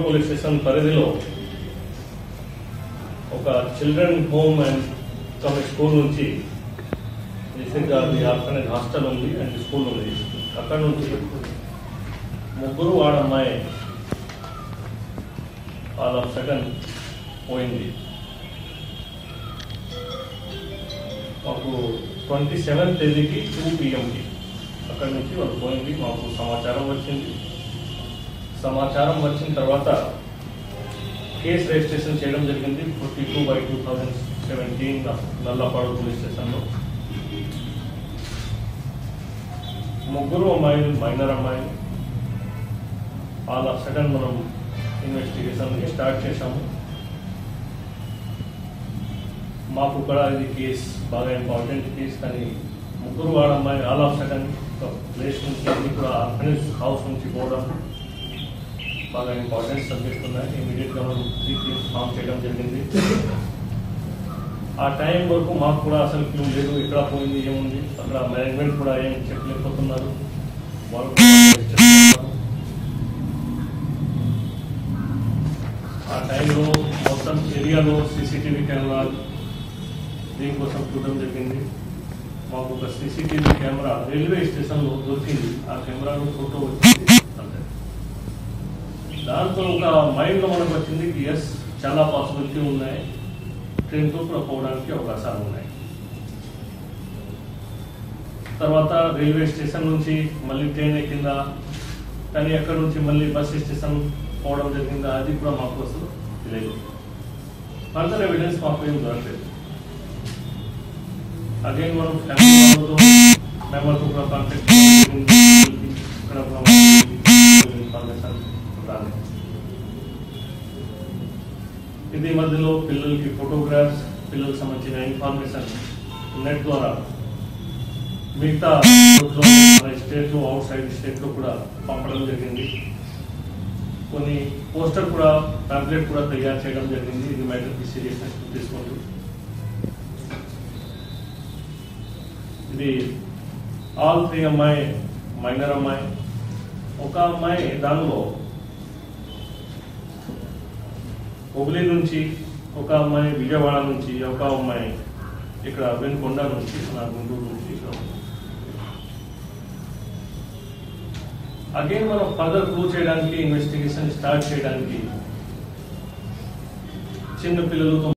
Police station పరిధిలో ఒక children home and ఒక స్కూల్ నుంచి బేసిక్గా అది ఆర్ఫనేజ్ హాస్టల్ ఉంది అండ్ స్కూల్ ఉంది అక్కడ నుంచి ముగ్గురు వాడమ్మాయి వాళ్ళ సెకండ్ పోయింది మాకు ట్వంటీ సెవెంత్ తేదీకి టూ పిఎంకి అక్కడి నుంచి వాళ్ళు పోయింది మాకు సమాచారం వచ్చింది సమాచారం వచ్చిన తర్వాత కేసు రిజిస్ట్రేషన్ చేయడం జరిగింది fifty two by two thousand seventeen Nallapadu police స్టేషన్లో ముగ్గురు అమ్మాయిలు మైనర్ అమ్మాయిలు వాళ్ళ సెకండ్ మనం ఇన్వెస్టిగేషన్ స్టార్ట్ చేశాము మాకు కూడా ఇది కేస్ బాగా ఇంపార్టెంట్ కేస్ కానీ ముగ్గురు వాడ అమ్మాయి ఆల్ ఆఫ్ సడన్ ప్లేస్ నుంచి అన్ని కూడా ఆర్ఫనేజ్ హౌస్ నుంచి పోవడం బాగా ఇంపార్టెంట్ సబ్జెక్ట్ ఉన్నాయి ఇమీడియట్గా మనం త్రీ టీమ్స్ ఫామ్ చేయడం జరిగింది ఆ టైం వరకు మాకు కూడా అసలు క్లూ లేదు ఎక్కడ పోయింది ఏముంది అక్కడ మేనేజ్మెంట్ కూడా ఏం చెప్పలేకపోతున్నారు వాళ్ళు కూడా చేస్తున్నారు. ఆ టైంలో మొత్తం ఏరియాలో సీసీటీవీ కెమెరాలు దీనికోసం చూడడం జరిగింది మాకు ఒక సీసీటీవీ కెమెరా రైల్వే స్టేషన్లో దొరికింది ఆ కెమెరాలో ఫోటో వచ్చింది అంతే దాంతో ఒక మైండ్లో మనకు వచ్చింది ఎస్ చాలా పాసిబిలిటీ ఉన్నాయి ట్రైన్తో కూడా పోవడానికి అవకాశాలు ఉన్నాయి తర్వాత రైల్వే స్టేషన్ నుంచి మళ్ళీ ట్రైన్ ఎక్కిందా కానీ అక్కడ నుంచి మళ్ళీ బస్ స్టేషన్ పోవడం జరిగిందా అది కూడా మాకు అసలు తెలియదు ఫర్దర్ ఎవిడెన్స్ మాకు ఏం దొరకలేదు అగైన్ మనం ఫ్యామిలీ వాళ్ళతో మెంబర్తో కూడా కాంటాక్ట్ ఇక్కడ ఇన్ఫర్మేషన్ రాలేదు ఇది మధ్యలో పిల్లలకి ఫోటోగ్రాఫ్స్ పిల్లలకు సంబంధించిన ఇన్ఫర్మేషన్ నెట్ ద్వారా మిగతా మన స్టేట్ లో అవుట్ సైడ్ స్టేట్ లో కూడా పంపడం జరిగింది కొన్ని పోస్టర్ కూడా టాబ్లెట్ కూడా తయారు చేయడం జరిగింది ఇది మ్యాటర్ సీరియస్నెస్ తీసుకుంటూ ఇది ఆల్ త్రీ అమ్మాయి మైనర్ అమ్మాయి ఒక అమ్మాయి దానిలో హుబ్లీ నుంచి ఒక అమ్మాయి విజయవాడ నుంచి ఒక అమ్మాయి ఇక్కడ వెనుకొండ నుంచి మన గుంటూరు నుంచి ఇక్కడ అగైన్ మనం ఫర్దర్ ప్రూవ్ చేయడానికి ఇన్వెస్టిగేషన్ స్టార్ట్ చేయడానికి చిన్న పిల్లలతో